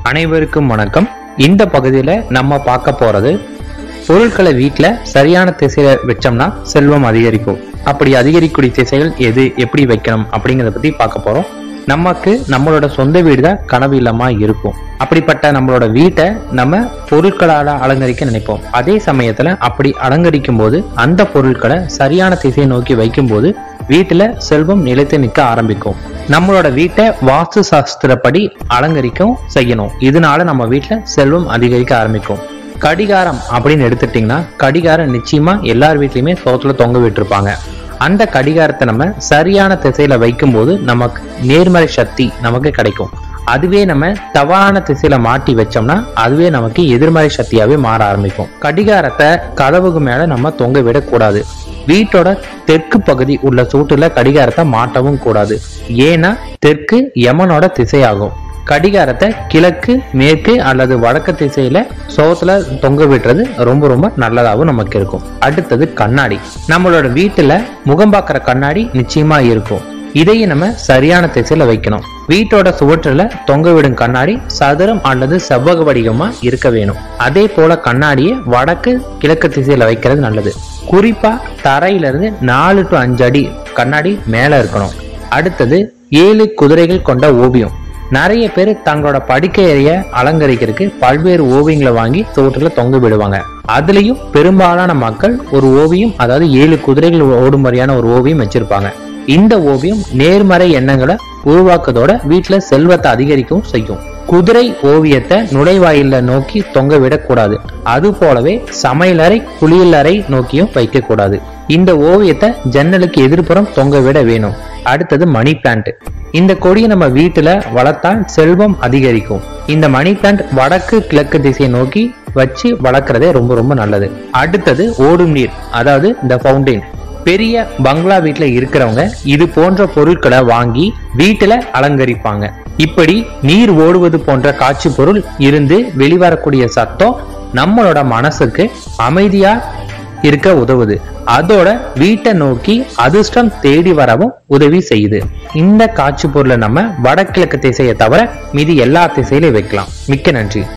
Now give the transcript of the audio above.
அனைவருக்கும் வணக்கம் இந்த பகுதியில் நம்ம பார்க்க போறது பொருட்களை வீட்டில் சரியான திசையில வச்சோம்னா செல்வம் அதிகரிக்கும் அப்படி அதிகரிக்கக்கூடிய திசைகள் எது எப்படி வைக்கணும் அப்படிங்கிறத பத்தி பார்க்க போறோம் நமக்கு நம்மளோட சொந்த வீடு தான் கனவு இல்லமா இருக்கும் அப்படிப்பட்ட நம்மளோட வீட்டை நம்ம பொருட்களால அலங்கரிக்க நினைப்போம் அதே சமயத்துல அப்படி அலங்கரிக்கும் போது அந்த பொருட்களை சரியான திசையை நோக்கி வைக்கும்போது வீட்டுல செல்வம் நிலைத்து நிற்க ஆரம்பிக்கும் நம்மளோட வீட்டை வாஸ்து சாஸ்திரப்படி அலங்கரிக்கவும் செய்யணும் இதனால நம்ம வீட்டுல செல்வம் அதிகரிக்க ஆரம்பிக்கும் கடிகாரம் அப்படின்னு எடுத்துட்டீங்கன்னா கடிகாரம் நிச்சயமா எல்லார் வீட்லயுமே சோத்துல தொங்க விட்டுருப்பாங்க அந்த கடிகாரத்தை நம்ம சரியான திசையில வைக்கும்போது நமக்கு நேர்மறை சக்தி நமக்கு கிடைக்கும் அதுவே நம்ம தவறான திசையில மாட்டி வச்சோம்னா அதுவே நமக்கு எதிர்மறை சக்தியாவே மாற ஆரம்பிக்கும் கடிகாரத்தை கதவுக்கு மேல நம்ம தொங்க விடக்கூடாது வீட்டோட தெற்கு பகுதி உள்ள சூட்டுல கடிகாரத்தை மாட்டவும் கூடாது ஏன்னா தெற்கு யமனோட திசையாகும் கடிகாரத்தை கிழக்கு மேற்கு அல்லது வடக்கு திசையில சோத்துல தொங்க விடுறது ரொம்ப ரொம்ப நல்லதாகவும் நமக்கு இருக்கும் அடுத்தது கண்ணாடி நம்மளோட வீட்டுல முகம் பார்க்குற கண்ணாடி நிச்சயமா இருக்கும் இதையும் நம்ம சரியான திசையில வைக்கணும் வீட்டோட சுவற்றில் தொங்க விடும் கண்ணாடி சதுரம் அல்லது செவ்வக வடிவமா இருக்க வேணும் அதே போல கண்ணாடியை வடக்கு கிழக்கு திசையில வைக்கிறது நல்லது குறிப்பா தரையில இருந்து நாலு டு அஞ்சு அடி கண்ணாடி மேல இருக்கணும் அடுத்தது ஏழு குதிரைகள் கொண்ட ஓவியம் நிறைய பேர் தங்களோட படுக்கை அறைய அலங்கரிக்கிறதுக்கு பல்வேறு ஓவியங்களை வாங்கி சுவற்றுல தொங்க விடுவாங்க அதுலயும் பெரும்பாலான மக்கள் ஒரு ஓவியம் அதாவது ஏழு குதிரைகள் ஓடும் மாதிரியான ஒரு ஓவியம் வச்சிருப்பாங்க இந்த ஓவியம் நேர்மறை எண்ணங்களை உருவாக்குறதோட வீட்டுல செல்வத்தை அதிகரிக்கவும் செய்யும் குதிரை ஓவியத்தை நுழைவாயில நோக்கி தொங்க விடக்கூடாது அது போலவே சமையலறை குளியலறை நோக்கியும் வைக்க கூடாது இந்த ஓவியத்தை ஜன்னலுக்கு எதிர்ப்புறம் தொங்க விட வேணும் அடுத்தது மணி பிளான்ட் இந்த கொடியை நம்ம வீட்டுல வளர்த்தால் செல்வம் அதிகரிக்கும் இந்த மணி பிளான்ட் வடக்கு கிழக்கு திசையை நோக்கி வச்சு வளர்க்கறதே ரொம்ப ரொம்ப நல்லது அடுத்தது ஓடும் நீர் அதாவது இந்த ஃபவுண்டைன் பெரிய பங்களா வீட்டுல இருக்கிறவங்க இது போன்ற பொருட்களை வாங்கி வீட்டுல அலங்கரிப்பாங்க இப்படி நீர் ஓடுவது போன்ற காட்சி பொருள் இருந்து வெளிவரக்கூடிய சத்தம் நம்மளோட மனசுக்கு அமைதியா இருக்க உதவுது அதோட வீட்டை நோக்கி அதிர்ஷ்டம் தேடி வரவும் உதவி செய்யுது இந்த காட்சி பொருளை நம்ம வடகிழக்கு திசையை தவிர மீதி எல்லா திசையிலையும் வைக்கலாம் மிக்க நன்றி